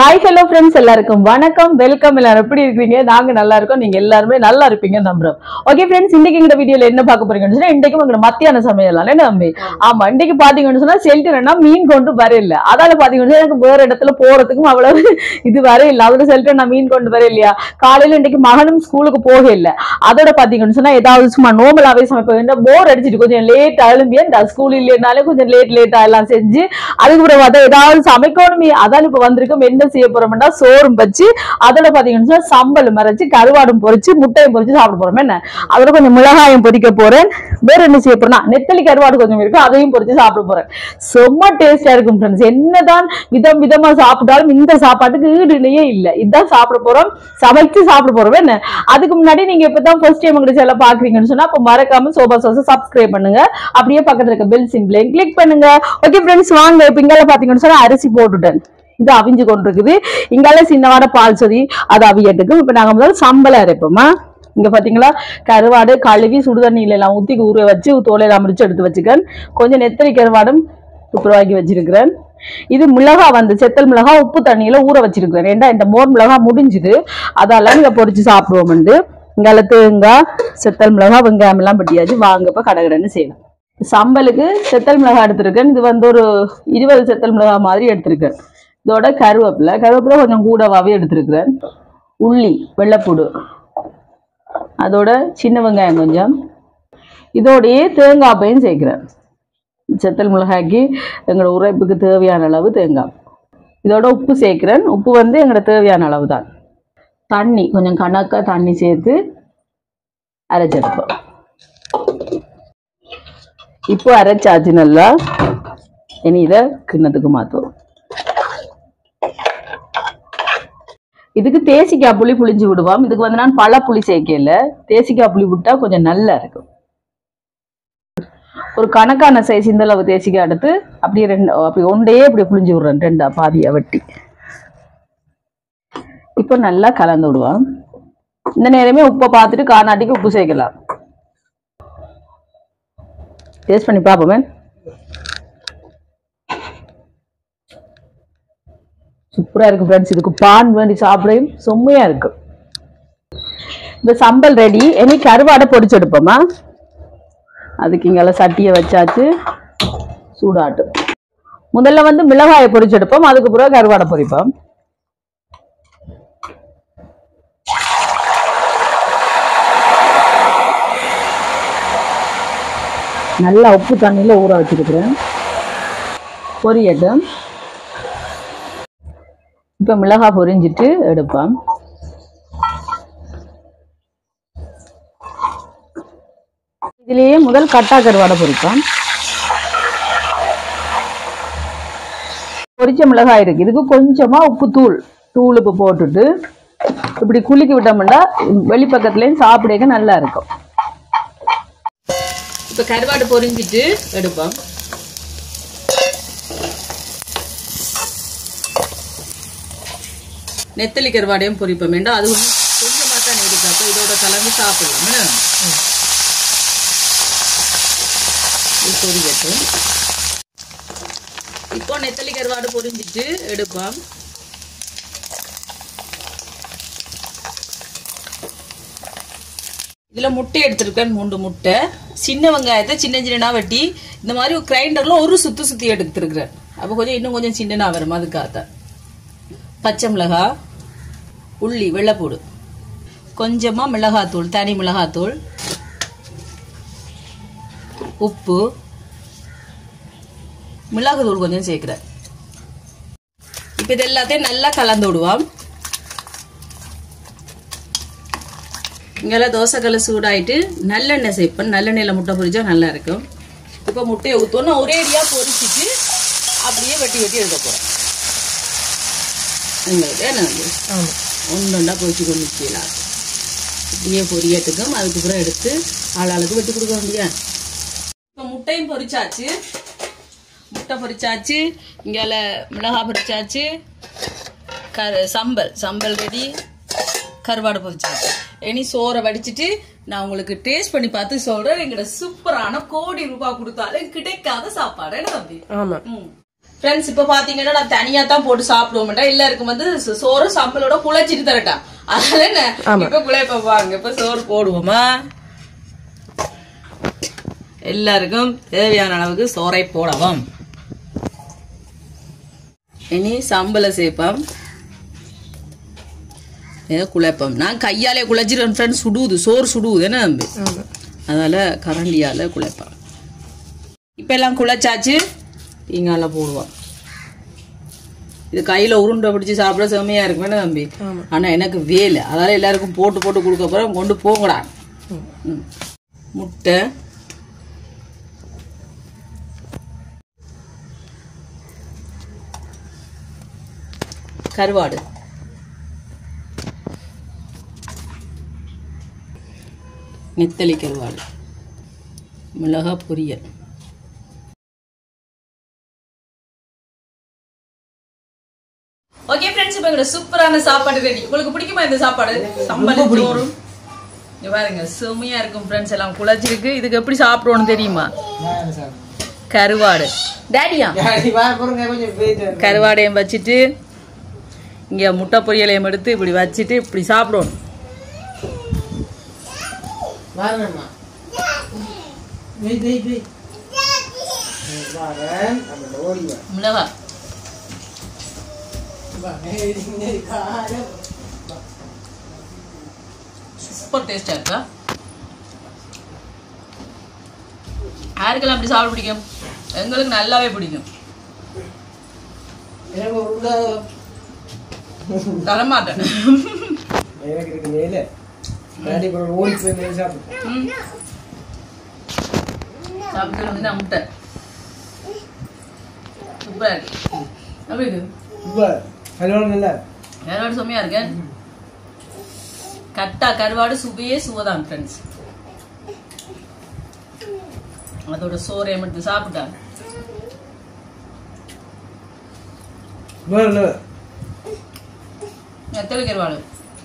Hi hello friends எல்லாருக்கும் வணக்கம் welcome எல்லாரும் எப்படி இருக்கீங்க நாங்க நல்லா இருக்கோம் நீங்க எல்லாருமே நல்லா இருப்பீங்க நம்புறோம் ஓகே ஃப்ரெண்ட்ஸ் இன்னைக்கு இந்த வீடியோல என்ன பார்க்க போறீங்கன்னு சொன்னா இன்றைக்கு உங்க மத்தியான சமையல் நம்பி ஆமா இன்னைக்கு பாத்தீங்கன்னு சொன்னா செல்டனா மீன் கொண்டு வரையில அதால பாத்தீங்கன்னு சொன்னா எனக்கு வேற இடத்துல போறதுக்கும் அவ்வளவு இது வரையில அதோட செல்டன் நான் மீன் கொண்டு வர இல்லையா காலையில இன்னைக்கு மகனும் ஸ்கூலுக்கு போக இல்ல அதோட பாத்தீங்கன்னு சொன்னா ஏதாவது சும்மா நார்மலாவே சமைப்ப வேண்டாம் போர் அடிச்சிட்டு கொஞ்சம் லேட் எழும்பி அந்த ஸ்கூல் இல்லைனாலே கொஞ்சம் லேட் லேட்டா எல்லாம் செஞ்சு அதுக்கப்புறம் பார்த்தா ஏதாவது சமைக்கணுமே அதான் இப்ப வந்திருக்கோம் என்ன செய்ய போறோம்னா சோறும் வச்சு அதோட பாத்தீங்கன்னு சொன்னா சம்பல் மறைச்சு கருவாடும் பொரிச்சு முட்டையும் பொரிச்சு சாப்பிட போறோம் என்ன அதோட கொஞ்சம் மிளகாயும் பொரிக்க போறேன் வேற என்ன செய்ய போறேன்னா நெத்தலி கருவாடு கொஞ்சம் இருக்கு அதையும் பொரிச்சு சாப்பிட போறேன் செம்ம டேஸ்டா இருக்கும் ஃப்ரெண்ட்ஸ் என்னதான் விதம் விதமா சாப்பிட்டாலும் இந்த சாப்பாட்டுக்கு ஈடு இணையே இல்ல இதுதான் சாப்பிட போறோம் சமைச்சு சாப்பிட போறோம் என்ன அதுக்கு முன்னாடி நீங்க இப்பதான் ஃபர்ஸ்ட் டைம் உங்க சேனல் பாக்குறீங்கன்னு சொன்னா அப்ப மறக்காம சோபா சோச சப்ஸ்கிரைப் பண்ணுங்க அப்படியே பக்கத்துல இருக்க பெல் சிம்பிளையும் கிளிக் பண்ணுங்க ஓகே ஃப்ரெண்ட்ஸ் வாங்க இப்ப இங்கால பாத்தீங்கன்னு சொன்னா அரிசி போட்டுட்டேன் இது அவிஞ்சு கொண்டிருக்குது இங்கால சின்னவாட பால் சொதி அது அவியட்டுக்கும் இப்ப நாங்க முதல்ல சம்பளம் அரைப்போமா இங்க பாத்தீங்களா கருவாடு கழுவி சுடுதண்ணியில எல்லாம் ஊத்தி ஊற வச்சு தோலையெல்லாம் முடிச்சு எடுத்து வச்சுக்கேன் கொஞ்சம் நெத்தலி கருவாடும் துப்புரவாக்கி வச்சிருக்கிறேன் இது மிளகா வந்து செத்தல் மிளகா உப்பு தண்ணியில ஊற வச்சிருக்கிறேன் ஏன்டா இந்த மோர் மிளகா முடிஞ்சுது அதெல்லாம் இங்க பொரிச்சு சாப்பிடுவோம்ண்டு இங்கால தேங்காய் செத்தல் மிளகா வெங்காயம் எல்லாம் பட்டியாச்சு வாங்க இப்ப கடகடன்னு செய்யலாம் சம்பலுக்கு செத்தல் மிளகா எடுத்திருக்கேன் இது வந்து ஒரு இருபது செத்தல் மிளகா மாதிரி எடுத்திருக்கேன் இதோட கருவேப்பிலை கருவேப்பிலை கொஞ்சம் கூடவாவே எடுத்திருக்கிறேன் உள்ளி வெள்ளைப்பூடு அதோட சின்ன வெங்காயம் கொஞ்சம் இதோடையே தேங்காய் பையும் சேர்க்கிறேன் செத்தல் மிளகாய்க்கு எங்களோட உரைப்புக்கு தேவையான அளவு தேங்காய் இதோட உப்பு சேர்க்கிறேன் உப்பு வந்து எங்களோட தேவையான அளவு தான் தண்ணி கொஞ்சம் கணக்காக தண்ணி சேர்த்து அரைச்செடுப்போம் இப்போ அரைச்சாச்சு நல்லா இனி இதை கிண்ணத்துக்கு மாற்றுவோம் இதுக்கு தேசிக்காய் புளி புளிஞ்சு விடுவோம் இதுக்கு வந்து நான் பழ புளி சேர்க்கல தேசிக்காய் புளி விட்டா கொஞ்சம் நல்லா இருக்கும் ஒரு கணக்கான சைஸ் இந்த அளவு தேசிக்காய் எடுத்து அப்படியே ரெண்டு அப்படி ஒண்டையே இப்படி புளிஞ்சு விடுறேன் ரெண்டா பாதியா வெட்டி இப்போ நல்லா கலந்து விடுவோம் இந்த நேரமே உப்பை பார்த்துட்டு காணாட்டிக்கு உப்பு சேர்க்கலாம் டேஸ்ட் பண்ணி பார்ப்போமே சூப்பராக இருக்கு ஃப்ரெண்ட்ஸ் இதுக்கு பான் வேண்டி சாப்பிடையும் செம்மையா இருக்கு இந்த சம்பல் ரெடி இனி கருவாடை பொரிச்சு எடுப்போமா அதுக்கு இங்கால சட்டியை வச்சாச்சு சூடாட்டு முதல்ல வந்து மிளகாயை பொரிச்சு எடுப்போம் அதுக்கு பிறகு கருவாடை பொரிப்போம் நல்லா உப்பு தண்ணியில் ஊற வச்சிருக்கிறேன் பொரியட்டும் இப்போ மிளகாய் பொரிஞ்சிட்டு எடுப்பேன் இதுலேயே முதல் கட்டா கருவாடை பொரிப்பேன் பொரிச்ச மிளகாய் இருக்கு இதுக்கு கொஞ்சமா உப்பு தூள் தூள் உப்பு போட்டுட்டு இப்படி குலுக்கி விட்டோம்னா வெளிப்பக்கத்துலேயும் சாப்பிடக்க நல்லா இருக்கும் இப்போ கருவாடு பொரிஞ்சிட்டு எடுப்போம் நெத்தலி கருவாடையும் பொரிப்போம் வேண்டாம் அது ஒன்றும் கொஞ்சமாக தான் இருக்கு அப்போ இதோட கலந்து சாப்பிடலாம் இது பொரியட்டும் இப்போ நெத்தலி கருவாடு பொரிஞ்சிட்டு எடுப்போம் இதில் முட்டை எடுத்திருக்கேன் மூன்று முட்டை சின்ன வெங்காயத்தை சின்ன சின்னனா வெட்டி இந்த மாதிரி கிரைண்டரில் ஒரு சுத்து சுத்தி எடுத்துருக்குறேன் அப்போ கொஞ்சம் இன்னும் கொஞ்சம் சின்னனா வரும் அதுக்காக பச்சை மிளகாய் உள்ளி வெள்ளைப்பூடு கொஞ்சமாக மிளகாத்தூள் தனி மிளகாத்தூள் உப்பு மிளகுத்தூள் கொஞ்சம் சேர்க்குறேன் இப்போ இது எல்லாத்தையும் நல்லா கலந்து விடுவோம் இங்கெல்லாம் தோசைக்கல்ல சூடாயிட்டு நல்லெண்ணெய் சேர்ப்பேன் நல்லெண்ணெயில் முட்டை பொரிச்சா நல்லா இருக்கும் இப்போ முட்டையை ஊற்றோன்னா ஒரேடியாக பொரிச்சிட்டு அப்படியே வெட்டி வெட்டி எடுக்க போகிறேன் உங்களுக்கு என்ன ஒன்று ஒன்றா பொரிச்சு கொண்டு நிற்கலாம் இப்படியே பொரியட்டுக்கும் அதுக்கப்புறம் எடுத்து ஆளாளுக்கு வெட்டி கொடுக்க வேண்டியா இப்போ முட்டையும் பொரிச்சாச்சு முட்டை பொரிச்சாச்சு இங்கால மிளகாய் பொரிச்சாச்சு கரு சம்பல் சம்பல் ரெடி கருவாடு பொரிச்சாச்சு இனி சோறை வடிச்சிட்டு நான் உங்களுக்கு டேஸ்ட் பண்ணி பார்த்து சொல்றேன் எங்கட சூப்பரான கோடி ரூபாய் கொடுத்தாலும் கிடைக்காத சாப்பாடு என்ன தம்பி ஆமா ம். ஃப்ரெண்ட்ஸ் இப்ப பாத்தீங்கன்னா நான் தனியா தான் போட்டு சாப்பிடுவோம்டா எல்லாருக்கும் வந்து சோ- சோறு சாம்பலோட குழைச்சிட்டு தரட்டா அதனால என்ன இப்ப குழைப்ப பாருங்க இப்ப சோறு போடுவோமா எல்லாருக்கும் தேவையான அளவுக்கு சோறை போடவும் இனி சம்பள சேர்ப்போம் ஏதோ குழைப்போம் நான் கையாலே குழைச்சிருவேன் ஃப்ரெண்ட்ஸ் சுடுவுது சோறு சுடுவுது என்ன தம்பி அதனால கரண்டியால குழைப்பேன் இப்ப எல்லாம் குழைச்சாச்சு பீங்கால போடுவோம் இது கையில உருண்டை பிடிச்சி சாப்பிட செம்மையா இருக்கும் என்ன தம்பி ஆனா எனக்கு வேலை அதனால எல்லாருக்கும் போட்டு போட்டு கொடுக்க போறோம் கொண்டு போங்கடா ம். முட்டை கருவாடு நெத்தலி கருவாடு மிளகா பொரியல் ஓகே ஃப்ரெண்ட்ஸ் இப்போ எங்களோட சூப்பரான சாப்பாடு ரெடி உங்களுக்கு பிடிக்குமா இந்த சாப்பாடு சம்பல் சோறும் இங்க பாருங்க செம்மையா இருக்கும் ஃப்ரெண்ட்ஸ் எல்லாம் குழச்சிருக்கு இதுக்கு எப்படி சாப்பிடுவோம்னு தெரியுமா கருவாடு டேடியா கருவாடையும் வச்சுட்டு இங்க முட்டை பொரியலையும் எடுத்து இப்படி வச்சுட்டு இப்படி சாப்பிடணும் மிளகா சூப்பர் டேஸ்டா இருக்கா யாருக்கெல்லாம் அப்படி சாப்பிட பிடிக்கும் எங்களுக்கு நல்லாவே பிடிக்கும் தரமாட்டேன் ம். சாப்பிட்டு வந்து நான் முட்டை சூப்பரா இருக்கு அப்படி இது கருவாடு செம்மையா இருக்கு கட்டா கருவாடு சுவையே சுவைதான் ஃப்ரெண்ட்ஸ் அதோட சோறையை மட்டும் சாப்பிட்டா எத்தனை கருவாடு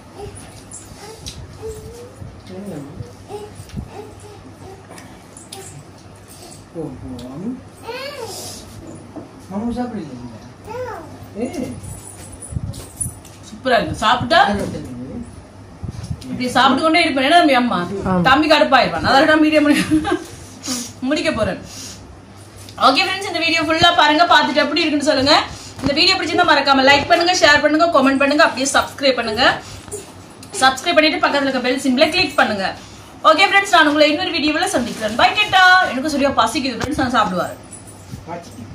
சூப்பரா இருக்கு சாப்பிட்டா இப்படி சாப்பிட்டு கொண்டே இருப்பேன் என்ன தம்பி அம்மா தம்பி கடுப்பாயிருப்பான் அதோட மீடியம் முடிக்க போறேன் ஓகே ஃப்ரெண்ட்ஸ் இந்த வீடியோ ஃபுல்லா பாருங்க பார்த்துட்டு எப்படி இருக்குன்னு சொல்லுங்க இந்த வீடியோ பிடிச்சிருந்தா மறக்காம லைக் பண்ணுங்க ஷேர் பண்ணுங்க கமெண்ட் பண்ணுங்க அப்படியே சப்ஸ்கிரைப் பண்ணுங்க சப்ஸ்கிரைப் பண்ணிட்டு பக்கத்துல இருக்க பெல் சிம்பிளை கிளிக் பண்ணுங்க ஓகே ஃப்ரெண்ட்ஸ் நான் உங்களை இன்னொரு வீடியோவில் சந்திக்கிறேன் பை கேட்டா எனக்கு சரியா பசிக்குது ஃப்ரெண்ட்ஸ் நான் சாப்பிடுவாரு பாட்டி